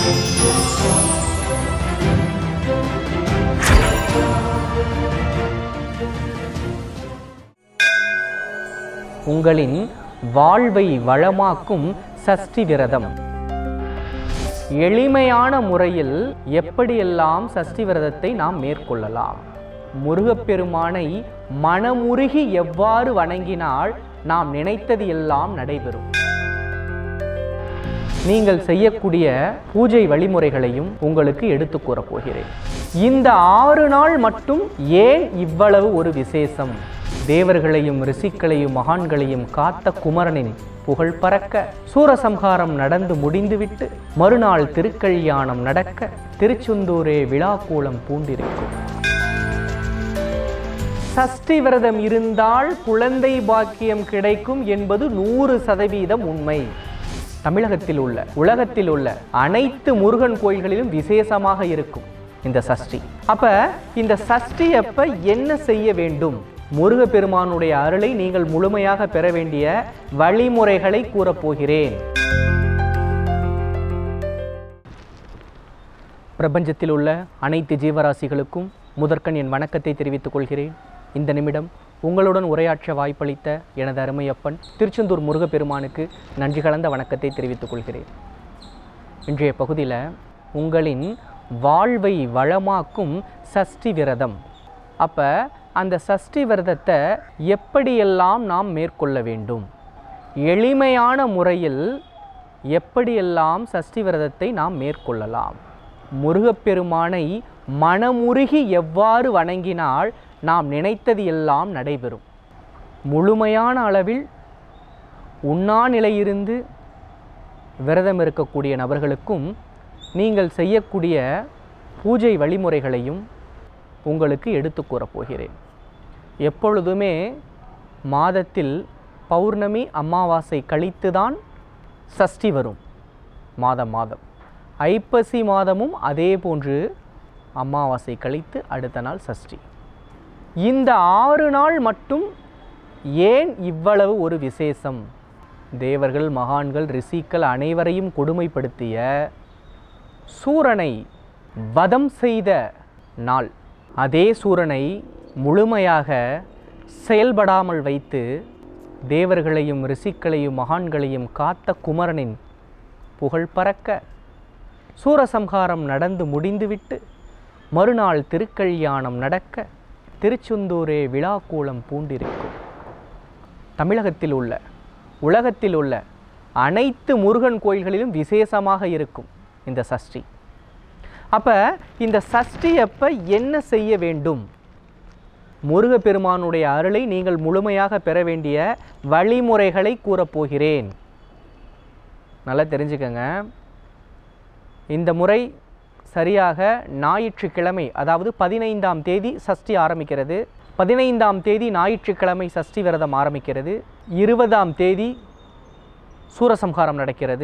உங்களின் வாழ்வை வளமாக்கும் சஷ்டி விரதம் எளிமையான முறையில் எப்படியெல்லாம் சஷ்டி விரதத்தை நாம் மேற்கொள்ளலாம் முருகப்பெருமானை மனமுருகி எவ்வாறு வணங்கினால் நாம் நினைத்தது எல்லாம் நடைபெறும் நீங்கள் செய்யக்கூடிய பூஜை வழிமுறைகளையும் உங்களுக்கு எடுத்துக் கூறப் போகிறேன் இந்த ஆறு நாள் மட்டும் ஏன் இவ்வளவு ஒரு விசேஷம் தேவர்களையும் ரிஷிக்களையும் மகான்களையும் காத்த குமரனின் புகழ் பறக்க சூரசம்ஹாரம் நடந்து முடிந்துவிட்டு மறுநாள் திருக்கல்யாணம் நடக்க திருச்செந்தூரே விழாக்கோலம் பூண்டிருக்கும் சஷ்டி விரதம் இருந்தால் குழந்தை பாக்கியம் கிடைக்கும் என்பது நூறு சதவீதம் உண்மை தமிழகத்தில் உள்ள உலகத்தில் உள்ள அனைத்து முருகன் கோயில்களிலும் விசேஷமாக இருக்கும் இந்த சஷ்டி அப்ப இந்த சஷ்டி அப்ப என்ன செய்ய வேண்டும் முருகப்பெருமானுடைய அருளை நீங்கள் முழுமையாக பெற வேண்டிய வழிமுறைகளை கூறப்போகிறேன் பிரபஞ்சத்தில் உள்ள அனைத்து ஜீவராசிகளுக்கும் முதற்கண் என் வணக்கத்தை தெரிவித்துக் கொள்கிறேன் இந்த நிமிடம் உங்களுடன் உரையாற்ற வாய்ப்பளித்த எனது அருமையப்பன் திருச்செந்தூர் முருகப்பெருமானுக்கு நன்றி கலந்த வணக்கத்தை தெரிவித்துக் கொள்கிறேன் இன்றைய பகுதியில் உங்களின் வாழ்வை வளமாக்கும் சஷ்டி விரதம் அப்போ அந்த சஷ்டி விரதத்தை எப்படியெல்லாம் நாம் மேற்கொள்ள வேண்டும் எளிமையான முறையில் எப்படியெல்லாம் சஷ்டி விரதத்தை நாம் மேற்கொள்ளலாம் முருகப்பெருமானை மனமுருகி எவ்வாறு வணங்கினால் நாம் நினைத்தது எல்லாம் நடைபெறும் முழுமையான அளவில் உண்ணா நிலையிருந்து விரதம் இருக்கக்கூடிய நபர்களுக்கும் நீங்கள் செய்யக்கூடிய பூஜை வழிமுறைகளையும் உங்களுக்கு எடுத்து கூறப் போகிறேன் எப்பொழுதுமே மாதத்தில் பௌர்ணமி அமாவாசை கழித்துதான் சஷ்டி வரும் மாதம் மாதம் ஐப்பசி மாதமும் அதே போன்று அமாவாசை கழித்து அடுத்த நாள் சஷ்டி இந்த ஆறு நாள் மட்டும் ஏன் இவ்வளவு ஒரு விசேஷம் தேவர்கள் மகான்கள் ரிஷிக்கள் அனைவரையும் கொடுமைப்படுத்திய சூரனை வதம் செய்த நாள் அதே சூரனை முழுமையாக செயல்படாமல் வைத்து தேவர்களையும் ரிஷிக்களையும் மகான்களையும் காத்த குமரனின் புகழ் பறக்க சூரசம்ஹாரம் நடந்து முடிந்துவிட்டு மறுநாள் திருக்கல்யாணம் நடக்க திருச்செந்தூரே விழாக்கோலம் பூண்டிருக்கும் தமிழகத்தில் உள்ள உலகத்தில் உள்ள அனைத்து முருகன் கோயில்களிலும் விசேஷமாக இருக்கும் இந்த சஷ்டி அப்போ இந்த சஷ்டி அப்போ என்ன செய்ய வேண்டும் முருகப்பெருமானுடைய அருளை நீங்கள் முழுமையாக பெற வேண்டிய வழிமுறைகளை கூறப்போகிறேன் நல்லா தெரிஞ்சுக்கங்க இந்த முறை சரியாக ஞாயிற்றுக்கிழமை அதாவது பதினைந்தாம் தேதி சஷ்டி ஆரம்பிக்கிறது பதினைந்தாம் தேதி ஞாயிற்றுக்கிழமை சஷ்டி விரதம் ஆரம்பிக்கிறது இருபதாம் தேதி சூரசம்ஹாரம் நடக்கிறது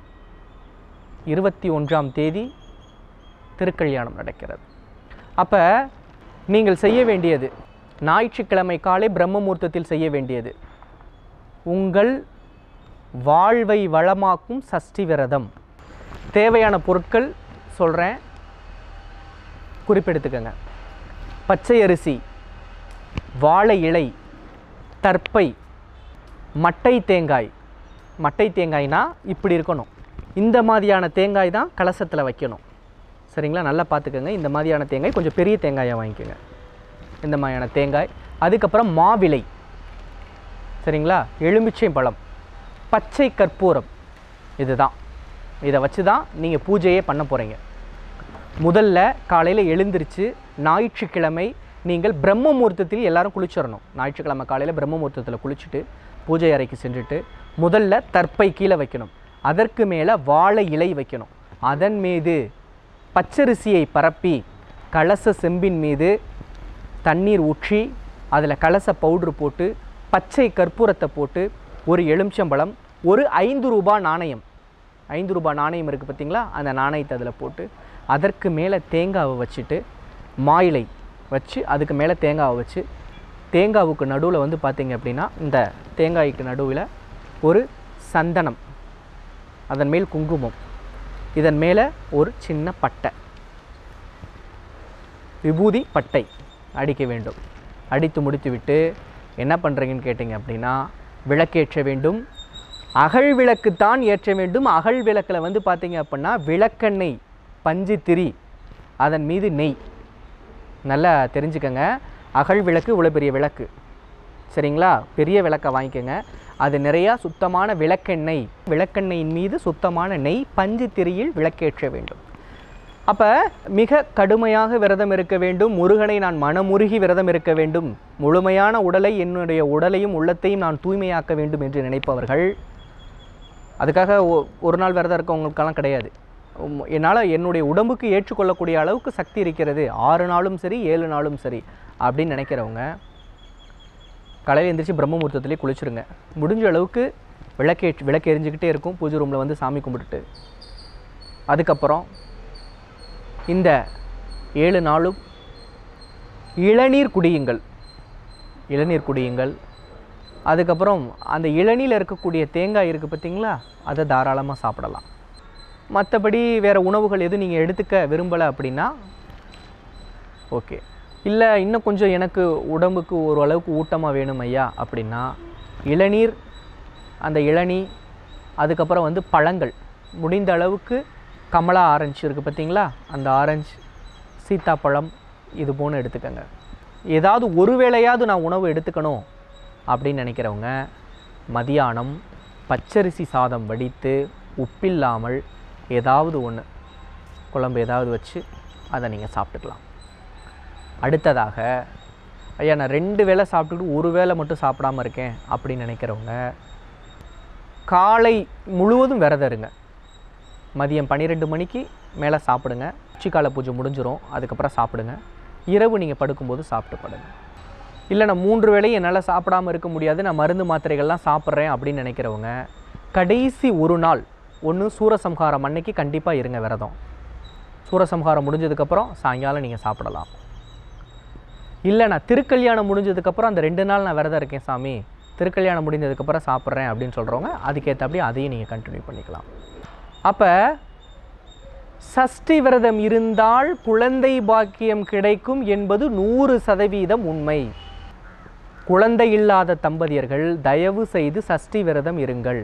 இருபத்தி ஒன்றாம் தேதி திருக்கல்யாணம் நடக்கிறது அப்போ நீங்கள் செய்ய வேண்டியது ஞாயிற்றுக்கிழமை காலை பிரம்ம முகூர்த்தத்தில் செய்ய வேண்டியது உங்கள் வாழ்வை வளமாக்கும் சஷ்டி விரதம் தேவையான பொருட்கள் சொல்கிறேன் குறிப்பெடுத்துக்கங்க பச்சை அரிசி வாழை இலை தர்ப்பை மட்டை தேங்காய் மட்டை தேங்காய்னா இப்படி இருக்கணும் இந்த மாதிரியான தேங்காய் தான் கலசத்தில் வைக்கணும் சரிங்களா நல்லா பார்த்துக்கோங்க இந்த மாதிரியான தேங்காய் கொஞ்சம் பெரிய தேங்காயாக வாங்கிக்கோங்க இந்த மாதிரியான தேங்காய் அதுக்கப்புறம் மாவிலை சரிங்களா எலுமிச்சை பழம் பச்சை கற்பூரம் இதுதான் இதை வச்சு தான் நீங்கள் பூஜையே பண்ண போகிறீங்க முதல்ல காலையில் எழுந்திருச்சு ஞாயிற்றுக்கிழமை நீங்கள் பிரம்ம முகூர்த்தத்தில் எல்லாரும் குளிச்சிடணும் ஞாயிற்றுக்கிழமை காலையில் பிரம்ம முகூர்த்தத்தில் குளிச்சுட்டு பூஜை அறைக்கு சென்றுட்டு முதல்ல தர்ப்பை கீழே வைக்கணும் அதற்கு மேலே வாழை இலை வைக்கணும் அதன் மீது பச்சரிசியை பரப்பி கலச செம்பின் மீது தண்ணீர் ஊற்றி அதில் கலச பவுட்ரு போட்டு பச்சை கற்பூரத்தை போட்டு ஒரு எலுமிச்சம்பழம் ஒரு ஐந்து ரூபாய் நாணயம் ஐந்து ரூபாய் நாணயம் இருக்குது பார்த்தீங்களா அந்த நாணயத்தை அதில் போட்டு அதற்கு மேலே தேங்காவை வச்சுட்டு மாயிலை வச்சு அதுக்கு மேலே தேங்காவை வச்சு தேங்காவுக்கு நடுவில் வந்து பார்த்தீங்க அப்படின்னா இந்த தேங்காய்க்கு நடுவில் ஒரு சந்தனம் அதன் மேல் குங்குமம் இதன் மேலே ஒரு சின்ன பட்டை விபூதி பட்டை அடிக்க வேண்டும் அடித்து முடித்துவிட்டு என்ன பண்ணுறீங்கன்னு கேட்டிங்க அப்படின்னா விளக்கேற்ற வேண்டும் அகல் விளக்கு தான் ஏற்ற வேண்டும் அகல் விளக்கில் வந்து பார்த்தீங்க அப்படின்னா விளக்கெண்ணெய் பஞ்சு திரி அதன் மீது நெய் நல்லா தெரிஞ்சுக்கங்க அகல் விளக்கு இவ்வளோ பெரிய விளக்கு சரிங்களா பெரிய விளக்கை வாங்கிக்கோங்க அது நிறையா சுத்தமான விளக்கெண்ணெய் விளக்கெண்ணெயின் மீது சுத்தமான நெய் பஞ்சு திரியில் விளக்கேற்ற வேண்டும் அப்போ மிக கடுமையாக விரதம் இருக்க வேண்டும் முருகனை நான் மனமுருகி விரதம் இருக்க வேண்டும் முழுமையான உடலை என்னுடைய உடலையும் உள்ளத்தையும் நான் தூய்மையாக்க வேண்டும் என்று நினைப்பவர்கள் அதுக்காக ஒ- ஒரு நாள் விரதம் இருக்கவங்களுக்கெல்லாம் கிடையாது உம், என்னால் என்னுடைய உடம்புக்கு ஏற்றுக்கொள்ளக்கூடிய அளவுக்கு சக்தி இருக்கிறது ஆறு நாளும் சரி ஏழு நாளும் சரி அப்படின்னு நினைக்கிறவங்க காலையில் எந்திரிச்சு பிரம்ம முகூர்த்தத்திலே குளிச்சிருங்க முடிஞ்ச அளவுக்கு விளக்கே விளக்கு எரிஞ்சுக்கிட்டே இருக்கும் பூஜை ரூமில் வந்து சாமி கும்பிட்டுட்டு அதுக்கப்புறம் இந்த ஏழு நாளும் இளநீர் குடியுங்கள் இளநீர் குடியுங்கள் அதுக்கப்புறம் அந்த இளநீரில் இருக்கக்கூடிய தேங்காய் இருக்குது பார்த்தீங்களா அதை தாராளமாக சாப்பிடலாம் மற்றபடி வேறு உணவுகள் எதுவும் நீங்கள் எடுத்துக்க விரும்பலை அப்படின்னா ஓகே இல்லை இன்னும் கொஞ்சம் எனக்கு உடம்புக்கு ஒரு அளவுக்கு ஊட்டமாக வேணும் ஐயா அப்படின்னா இளநீர் அந்த இளநீ அதுக்கப்புறம் வந்து பழங்கள் முடிந்த அளவுக்கு கமலா ஆரஞ்சு இருக்குது பார்த்தீங்களா அந்த ஆரஞ்சு சீத்தாப்பழம் இது போன்று எடுத்துக்கங்க ஏதாவது ஒரு வேளையாவது நான் உணவு எடுத்துக்கணும் அப்படின்னு நினைக்கிறவங்க மதியானம் பச்சரிசி சாதம் வடித்து உப்பில்லாமல் ஏதாவது ஒன்று குழம்பு ஏதாவது வச்சு அதை நீங்கள் சாப்பிட்டுக்கலாம் அடுத்ததாக ஐயா நான் ரெண்டு வேளை சாப்பிட்டுட்டு ஒரு வேளை மட்டும் சாப்பிடாம இருக்கேன் அப்படின்னு நினைக்கிறவங்க காலை முழுவதும் விரதம் இருங்க மதியம் பன்னிரெண்டு மணிக்கு மேலே சாப்பிடுங்க உச்சிக்கால பூஜை முடிஞ்சிரும் அதுக்கப்புறம் சாப்பிடுங்க இரவு நீங்கள் படுக்கும்போது சாப்பிட்டு படுங்க இல்லை நான் மூன்று வேளையும் என்னால் சாப்பிடாம இருக்க முடியாது நான் மருந்து மாத்திரைகள்லாம் சாப்பிட்றேன் அப்படின்னு நினைக்கிறவங்க கடைசி ஒரு நாள் ஒன்று சூரசம்ஹாரம் அன்னைக்கு கண்டிப்பாக இருங்க விரதம் சூரசம்ஹாரம் முடிஞ்சதுக்கப்புறம் சாயங்காலம் நீங்கள் சாப்பிடலாம் இல்லை நான் திருக்கல்யாணம் முடிஞ்சதுக்கப்புறம் அந்த ரெண்டு நாள் நான் விரதம் இருக்கேன் சாமி திருக்கல்யாணம் முடிஞ்சதுக்கப்புறம் சாப்பிட்றேன் அப்படின்னு சொல்கிறவங்க அதுக்கேற்றபடி அதையும் நீங்கள் கண்டினியூ பண்ணிக்கலாம் அப்போ சஷ்டி விரதம் இருந்தால் குழந்தை பாக்கியம் கிடைக்கும் என்பது நூறு சதவீதம் உண்மை குழந்தை இல்லாத தம்பதியர்கள் தயவு செய்து சஷ்டி விரதம் இருங்கள்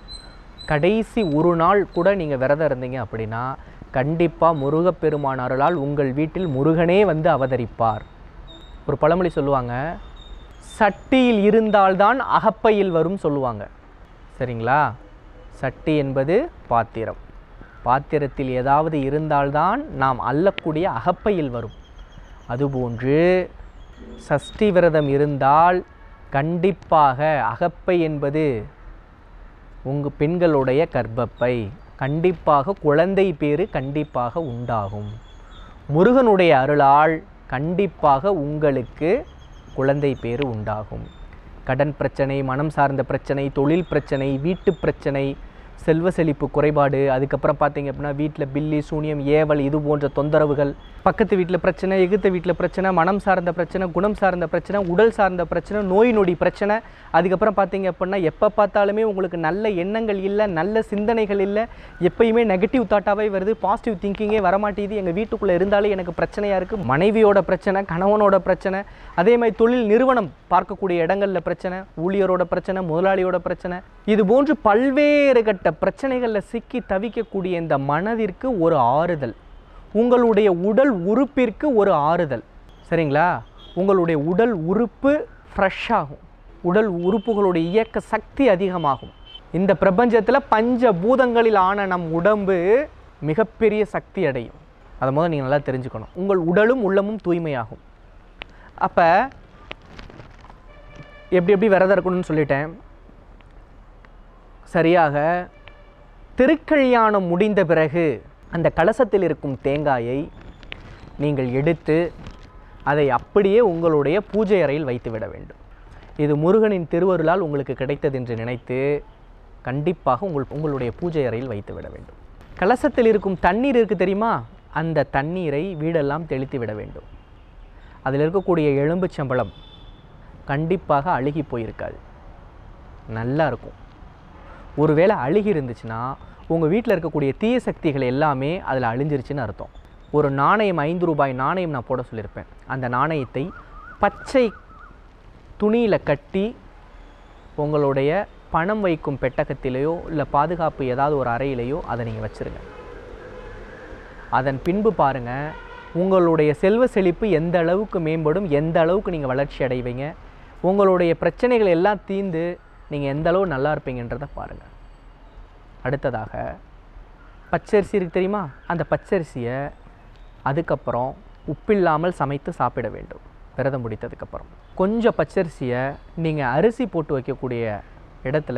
கடைசி ஒரு நாள் கூட நீங்கள் விரதம் இருந்தீங்க அப்படின்னா கண்டிப்பாக முருகப்பெருமான் அருளால் உங்கள் வீட்டில் முருகனே வந்து அவதரிப்பார் ஒரு பழமொழி சொல்லுவாங்க சட்டியில் இருந்தால்தான் அகப்பையில் வரும் சொல்லுவாங்க சரிங்களா சட்டி என்பது பாத்திரம் பாத்திரத்தில் ஏதாவது இருந்தால்தான் நாம் அள்ளக்கூடிய அகப்பையில் வரும் அதுபோன்று சஷ்டி விரதம் இருந்தால் கண்டிப்பாக அகப்பை என்பது உங்கள் பெண்களுடைய கர்ப்பப்பை கண்டிப்பாக குழந்தை பேறு கண்டிப்பாக உண்டாகும் முருகனுடைய அருளால் கண்டிப்பாக உங்களுக்கு குழந்தை பேறு உண்டாகும் கடன் பிரச்சனை மனம் சார்ந்த பிரச்சனை தொழில் பிரச்சனை வீட்டு பிரச்சனை செல்வ செழிப்பு குறைபாடு அதுக்கப்புறம் பார்த்தீங்க அப்படின்னா வீட்டில் பில்லி சூனியம் ஏவல் இது போன்ற தொந்தரவுகள் பக்கத்து வீட்டில் பிரச்சனை எகுத்த வீட்டில் பிரச்சனை மனம் சார்ந்த பிரச்சனை குணம் சார்ந்த பிரச்சனை உடல் சார்ந்த பிரச்சனை நோய் நொடி பிரச்சனை அதுக்கப்புறம் பார்த்தீங்க அப்படின்னா எப்போ பார்த்தாலுமே உங்களுக்கு நல்ல எண்ணங்கள் இல்லை நல்ல சிந்தனைகள் இல்லை எப்பயுமே நெகட்டிவ் தாட்டாகவே வருது பாசிட்டிவ் திங்கிங்கே வரமாட்டேங்குது எங்கள் வீட்டுக்குள்ளே இருந்தாலே எனக்கு பிரச்சனையாக இருக்குது மனைவியோட பிரச்சனை கணவனோட பிரச்சனை அதே மாதிரி தொழில் நிறுவனம் பார்க்கக்கூடிய இடங்களில் பிரச்சனை ஊழியரோட பிரச்சனை முதலாளியோட பிரச்சனை இது போன்று பல்வேறு கட்ட பிரச்சனைகளில் சிக்கி தவிக்கக்கூடிய இந்த மனதிற்கு ஒரு ஆறுதல் உங்களுடைய உடல் உறுப்பிற்கு ஒரு ஆறுதல் சரிங்களா உங்களுடைய உடல் உறுப்பு ஃப்ரெஷ் ஆகும் உடல் உறுப்புகளுடைய இயக்க சக்தி அதிகமாகும் இந்த பிரபஞ்சத்தில் பஞ்ச பூதங்களில் ஆன நம் உடம்பு மிகப்பெரிய சக்தி அடையும் அதை முதல்ல நீங்கள் நல்லா தெரிஞ்சுக்கணும் உங்கள் உடலும் உள்ளமும் தூய்மையாகும் அப்போ எப்படி எப்படி விரதம் இருக்கணும்னு சொல்லிட்டேன் சரியாக திருக்கல்யாணம் முடிந்த பிறகு அந்த கலசத்தில் இருக்கும் தேங்காயை நீங்கள் எடுத்து அதை அப்படியே உங்களுடைய பூஜை அறையில் வைத்து விட வேண்டும் இது முருகனின் திருவருளால் உங்களுக்கு கிடைத்தது என்று நினைத்து கண்டிப்பாக உங்கள் உங்களுடைய பூஜை அறையில் வைத்து விட வேண்டும் கலசத்தில் இருக்கும் தண்ணீர் இருக்குது தெரியுமா அந்த தண்ணீரை வீடெல்லாம் தெளித்து விட வேண்டும் அதில் இருக்கக்கூடிய எலும்புச்சம்பளம் கண்டிப்பாக அழுகி போயிருக்காது நல்லா இருக்கும் ஒருவேளை அழுகி இருந்துச்சுன்னா உங்கள் வீட்டில் இருக்கக்கூடிய தீய சக்திகள் எல்லாமே அதில் அழிஞ்சிருச்சுன்னு அர்த்தம் ஒரு நாணயம் ஐந்து ரூபாய் நாணயம் நான் போட சொல்லியிருப்பேன் அந்த நாணயத்தை பச்சை துணியில் கட்டி உங்களுடைய பணம் வைக்கும் பெட்டகத்திலேயோ இல்லை பாதுகாப்பு ஏதாவது ஒரு அறையிலேயோ அதை நீங்கள் வச்சுருங்க அதன் பின்பு பாருங்கள் உங்களுடைய செல்வ செழிப்பு எந்த அளவுக்கு மேம்படும் எந்த அளவுக்கு நீங்கள் வளர்ச்சி அடைவீங்க உங்களுடைய பிரச்சனைகள் எல்லாம் தீர்ந்து நீங்கள் எந்த அளவு நல்லா இருப்பீங்கன்றதை பாருங்கள் அடுத்ததாக பச்சரிசி இருக்கு தெரியுமா அந்த பச்சரிசியை அதுக்கப்புறம் உப்பில்லாமல் சமைத்து சாப்பிட வேண்டும் விரதம் முடித்ததுக்கப்புறம் கொஞ்சம் பச்சரிசியை நீங்கள் அரிசி போட்டு வைக்கக்கூடிய இடத்துல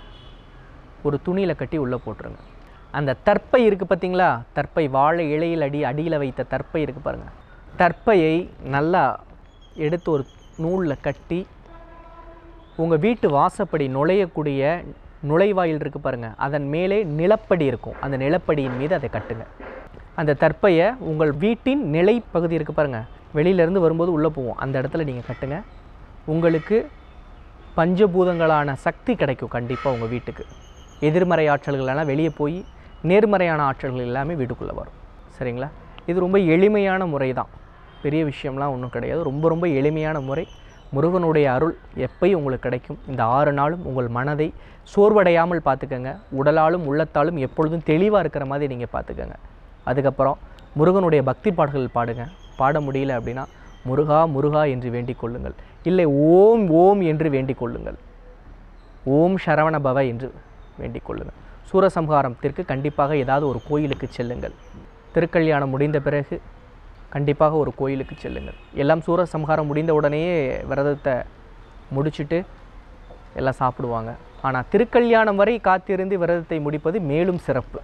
ஒரு துணியில் கட்டி உள்ளே போட்டுருங்க அந்த தர்ப்பை இருக்குது பார்த்தீங்களா தர்ப்பை வாழை இலையில் அடி அடியில் வைத்த தர்ப்பை இருக்குது பாருங்கள் தர்ப்பையை நல்லா எடுத்து ஒரு நூலில் கட்டி உங்கள் வீட்டு வாசப்படி நுழையக்கூடிய நுழைவாயில் இருக்குது பாருங்கள் அதன் மேலே நிலப்படி இருக்கும் அந்த நிலப்படியின் மீது அதை கட்டுங்க அந்த தர்ப்பையை உங்கள் வீட்டின் நிலைப்பகுதி இருக்குது பாருங்கள் வெளியிலேருந்து வரும்போது உள்ளே போவோம் அந்த இடத்துல நீங்கள் கட்டுங்க உங்களுக்கு பஞ்சபூதங்களான சக்தி கிடைக்கும் கண்டிப்பாக உங்கள் வீட்டுக்கு எதிர்மறை ஆற்றல்கள் எல்லாம் வெளியே போய் நேர்மறையான ஆற்றல்கள் எல்லாமே வீட்டுக்குள்ளே வரும் சரிங்களா இது ரொம்ப எளிமையான முறை தான் பெரிய விஷயம்லாம் ஒன்றும் கிடையாது ரொம்ப ரொம்ப எளிமையான முறை முருகனுடைய அருள் எப்பயும் உங்களுக்கு கிடைக்கும் இந்த ஆறு நாளும் உங்கள் மனதை சோர்வடையாமல் பார்த்துக்கங்க உடலாலும் உள்ளத்தாலும் எப்பொழுதும் தெளிவாக இருக்கிற மாதிரி நீங்கள் பார்த்துக்கங்க அதுக்கப்புறம் முருகனுடைய பக்தி பாடல்கள் பாடுங்க பாட முடியல அப்படின்னா முருகா முருகா என்று வேண்டிக் கொள்ளுங்கள் இல்லை ஓம் ஓம் என்று வேண்டிக் கொள்ளுங்கள் ஓம் சரவண பவ என்று வேண்டிக் கொள்ளுங்கள் சூரசம்ஹாரத்திற்கு கண்டிப்பாக ஏதாவது ஒரு கோயிலுக்கு செல்லுங்கள் திருக்கல்யாணம் முடிந்த பிறகு கண்டிப்பாக ஒரு கோயிலுக்கு செல்லுங்கள் எல்லாம் சூரசம்ஹாரம் முடிந்த உடனேயே விரதத்தை முடிச்சுட்டு எல்லாம் சாப்பிடுவாங்க ஆனால் திருக்கல்யாணம் வரை காத்திருந்து விரதத்தை முடிப்பது மேலும் சிறப்பு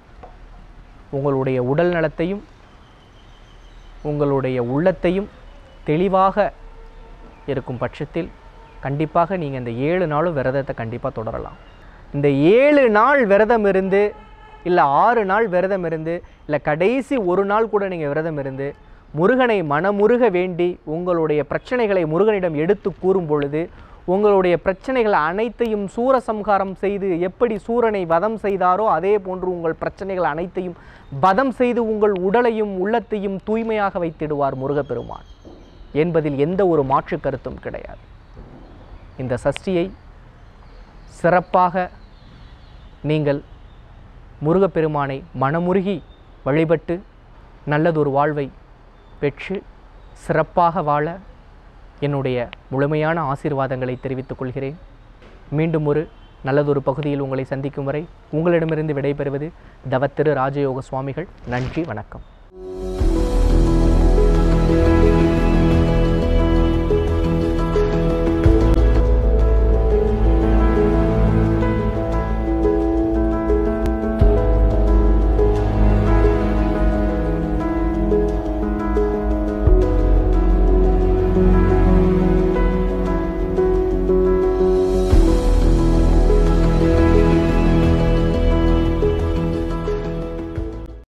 உங்களுடைய உடல் நலத்தையும் உங்களுடைய உள்ளத்தையும் தெளிவாக இருக்கும் பட்சத்தில் கண்டிப்பாக நீங்கள் இந்த ஏழு நாளும் விரதத்தை கண்டிப்பாக தொடரலாம் இந்த ஏழு நாள் விரதம் இருந்து இல்லை ஆறு நாள் விரதம் இருந்து இல்லை கடைசி ஒரு நாள் கூட நீங்கள் விரதம் இருந்து முருகனை மனமுருக வேண்டி உங்களுடைய பிரச்சனைகளை முருகனிடம் எடுத்து கூறும் பொழுது உங்களுடைய பிரச்சனைகள் அனைத்தையும் சூரசம்ஹாரம் செய்து எப்படி சூரனை வதம் செய்தாரோ அதே போன்று உங்கள் பிரச்சனைகள் அனைத்தையும் வதம் செய்து உங்கள் உடலையும் உள்ளத்தையும் தூய்மையாக வைத்திடுவார் முருகப்பெருமான் என்பதில் எந்த ஒரு மாற்று கருத்தும் கிடையாது இந்த சஷ்டியை சிறப்பாக நீங்கள் முருகப்பெருமானை மனமுருகி வழிபட்டு நல்லதொரு வாழ்வை பெற்று சிறப்பாக வாழ என்னுடைய முழுமையான ஆசீர்வாதங்களை தெரிவித்துக் கொள்கிறேன் மீண்டும் ஒரு நல்லதொரு பகுதியில் உங்களை சந்திக்கும் வரை உங்களிடமிருந்து விடைபெறுவது தவத்திரு ராஜயோக சுவாமிகள் நன்றி வணக்கம்